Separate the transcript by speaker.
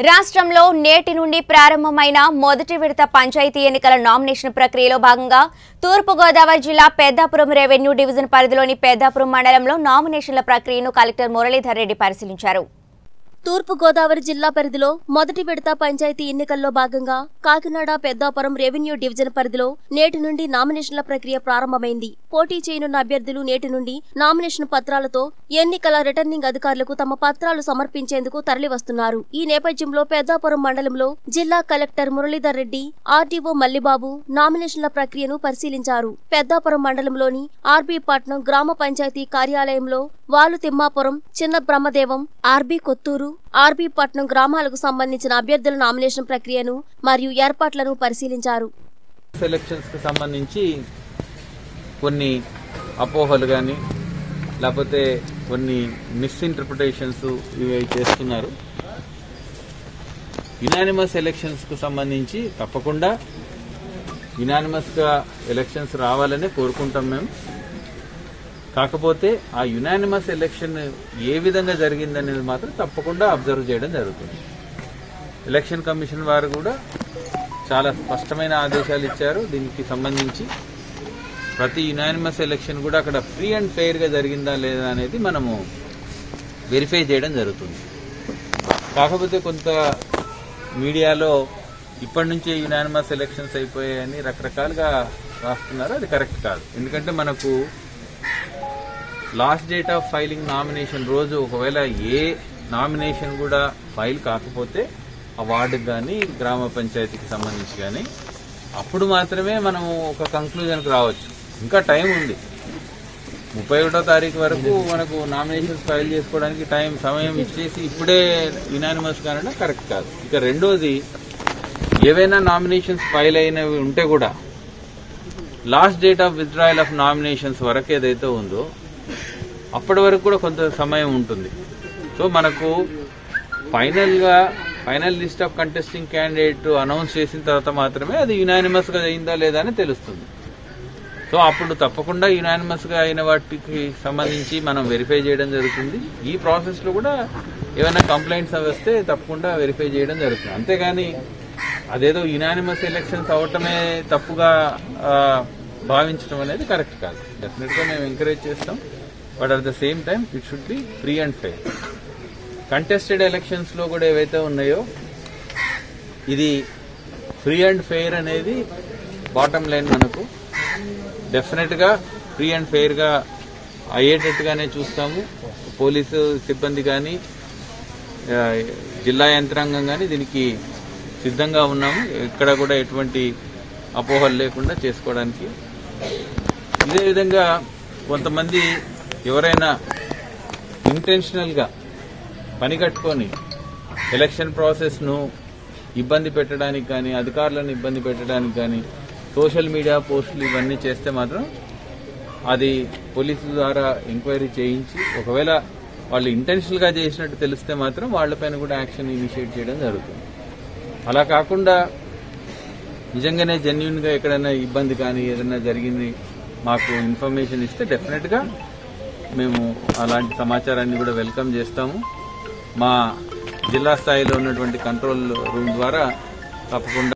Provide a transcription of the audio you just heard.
Speaker 1: రాష్ట్రంలో నేటి నుండి ప్రారంభమైన మొదటి విడత పంచాయతీ ఎన్నికల నామినేషన్ ప్రక్రియలో భాగంగా తూర్పుగోదావరి జిల్లా పెద్దాపురం రెవెన్యూ డివిజన్ పరిధిలోని పెద్దాపురం మండలంలో నామినేషన్ల ప్రక్రియను కలెక్టర్ మురళీధర్ రెడ్డి పరిశీలించారు
Speaker 2: తూర్పు గోదావరి జిల్లా పరిధిలో మొదటి విడత పంచాయతీ ఎన్నికల్లో భాగంగా కాకినాడ పెద్దాపురం రెవెన్యూ డివిజన్ పరిధిలో నేటి నుండి నామినేషన్ల ప్రక్రియ ప్రారంభమైంది పోటీ చేయనున్న అభ్యర్థులు నేటి నుండి నామినేషన్ పత్రాలతో ఎన్నికల రిటర్నింగ్ అధికారులకు తమ పత్రాలు సమర్పించేందుకు తరలివస్తున్నారు ఈ నేపథ్యంలో పెద్దాపురం మండలంలో జిల్లా కలెక్టర్ మురళీధర్ రెడ్డి ఆర్డీఓ మల్లిబాబు నామినేషన్ల ప్రక్రియను పరిశీలించారు పెద్దాపురం మండలంలోని ఆర్బీ పట్నం గ్రామ పంచాయతీ కార్యాలయంలో వాలు తిమ్మాపురం చిన్న బ్రహ్మదేవం ఆర్బీ కొత్తూరు ఆర్బీ పట్నం గ్రామాలకు సంబంధించిన అభ్యర్థుల నామినేషన్ ప్రక్రియను మరియు ఏర్పాట్లను పరిశీలించారు
Speaker 3: సెలక్షన్స్కి సంబంధించి కొన్ని అపోహలు కానీ లేకపోతే కొన్ని మిస్ఇంటర్ప్రిటేషన్స్ ఇవి చేస్తున్నారు యునానిమస్ ఎలక్షన్స్కు సంబంధించి తప్పకుండా యునానిమస్గా ఎలక్షన్స్ రావాలని కోరుకుంటాం మేము కాకపోతే ఆ యునానిమస్ ఎలక్షన్ ఏ విధంగా జరిగిందనేది మాత్రం తప్పకుండా అబ్జర్వ్ చేయడం జరుగుతుంది ఎలక్షన్ కమిషన్ వారు కూడా చాలా స్పష్టమైన ఆదేశాలు ఇచ్చారు దీనికి సంబంధించి ప్రతి యునానిమస్ ఎలక్షన్ కూడా అక్కడ ఫ్రీ అండ్ ఫెయిర్గా జరిగిందా లేదా అనేది మనము వెరిఫై చేయడం జరుగుతుంది కాకపోతే కొంత మీడియాలో ఇప్పటి నుంచే యునానిమస్ ఎలక్షన్స్ అయిపోయాయని రకరకాలుగా రాస్తున్నారు అది కరెక్ట్ కాదు ఎందుకంటే మనకు last date of filing nomination రోజు ఒకవేళ ఏ నామినేషన్ కూడా ఫైల్ కాకపోతే ఆ వార్డుకి కానీ గ్రామ పంచాయతీకి సంబంధించి కానీ అప్పుడు మాత్రమే మనం ఒక కంక్లూజన్కి రావచ్చు ఇంకా టైం ఉంది ముప్పై ఒకటో తారీఖు వరకు మనకు నామినేషన్స్ ఫైల్ చేసుకోవడానికి టైం సమయం ఇచ్చేసి ఇప్పుడే యునానిమస్ కానడం కరెక్ట్ కాదు ఇక రెండోది ఏవైనా నామినేషన్స్ ఫైల్ అయినవి ఉంటే కూడా last date of withdrawal of nominations వరకు ఏదైతే ఉందో అప్పటి వరకు కూడా కొంత సమయం ఉంటుంది సో మనకు ఫైనల్గా final list of contesting candidate announce చేసిన తర్వాత మాత్రమే అది యునానిమస్గా అయిందా లేదా అని తెలుస్తుంది సో అప్పుడు తప్పకుండా యునానిమస్గా అయిన వాటికి సంబంధించి మనం వెరిఫై చేయడం జరుగుతుంది ఈ ప్రాసెస్లో కూడా ఏమైనా కంప్లైంట్స్ అవి వస్తే తప్పకుండా వెరిఫై చేయడం జరుగుతుంది అంతేగాని అదేదో యునానిమస్ ఎలక్షన్స్ అవటమే తప్పుగా ఆ, భావించడం అనేది కరెక్ట్ కాదు డెఫినెట్గా మేము ఎంకరేజ్ చేస్తాం but at the same time it should be free and fair contested elections లో కూడా ఏవైతే ఉన్నాయో ఇది ఫ్రీ అండ్ ఫెయిర్ అనేది బాటమ్ లైన్ మనకు డెఫినెట్ గా ఫ్రీ అండ్ ఫెయిర్ గా అయ్యేటట్టుగానే చూస్తాము పోలీసు సిబ్బంది కానీ ఆ, జిల్లా యంత్రాంగం కానీ దీనికి సిద్ధంగా ఉన్నాము ఎక్కడ కూడా ఎటువంటి అపోహలు లేకుండా చేసుకోవడానికి ఇదే విధంగా కొంతమంది ఎవరైనా ఇంటెన్షనల్ గా పని కట్టుకొని ఎలక్షన్ ప్రాసెస్ ను ఇబ్బంది పెట్టడానికి కానీ అధికారులను ఇబ్బంది పెట్టడానికి కానీ సోషల్ మీడియా పోస్టులు ఇవన్నీ చేస్తే మాత్రం అది పోలీసుల ద్వారా ఎంక్వైరీ చేయించి ఒకవేళ వాళ్ళు ఇంటెన్షనల్ గా చేసినట్టు తెలిస్తే మాత్రం వాళ్ళపైన కూడా యాక్షన్ ఇనిషియేట్ చేయడం జరుగుతుంది అలా కాకుండా నిజంగానే జెన్యున్ గా ఎక్కడైనా ఇబ్బంది కానీ ఏదైనా జరిగింది మాకు ఇన్ఫర్మేషన్ ఇస్తే డెఫినెట్ గా మేము అలాంటి సమాచారాన్ని కూడా వెల్కమ్ చేస్తాము మా జిల్లా స్థాయిలో ఉన్నటువంటి కంట్రోల్ రూమ్ ద్వారా తప్పకుండా